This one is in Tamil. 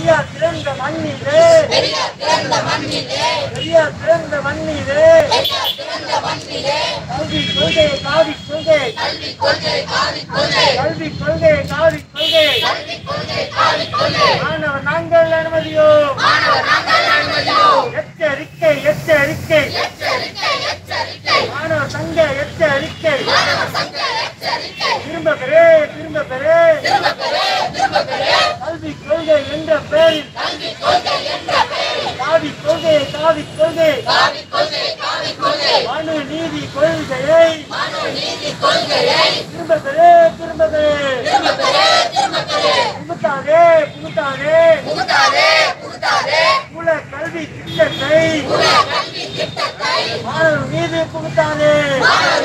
பெரியார் பிறந்த மண்ணிலே பெரியார் பிறந்த மண்ணிலே கல்வி கொள்கை காவி கொள்கை கல்வி கொள்கை காவி கொள்கை மாணவர் நாங்கள் அனுமதியோ எச்சரிக்கை எச்சரிக்கை மாணவர் சங்க எச்சரிக்கை திரும்ப பெறே திரும்ப பெறே கல்வி கொள்கை என்ற பெயரில் காவி கொள்கை காவி கொள்கை மனு நீதி கொள்கையை திரும்ப பெறே திரும்ப பெறே புகுத்தாதே புகுத்தாதே குல கல்வி திட்டத்தை மாணவர் மீது புகுத்தாதே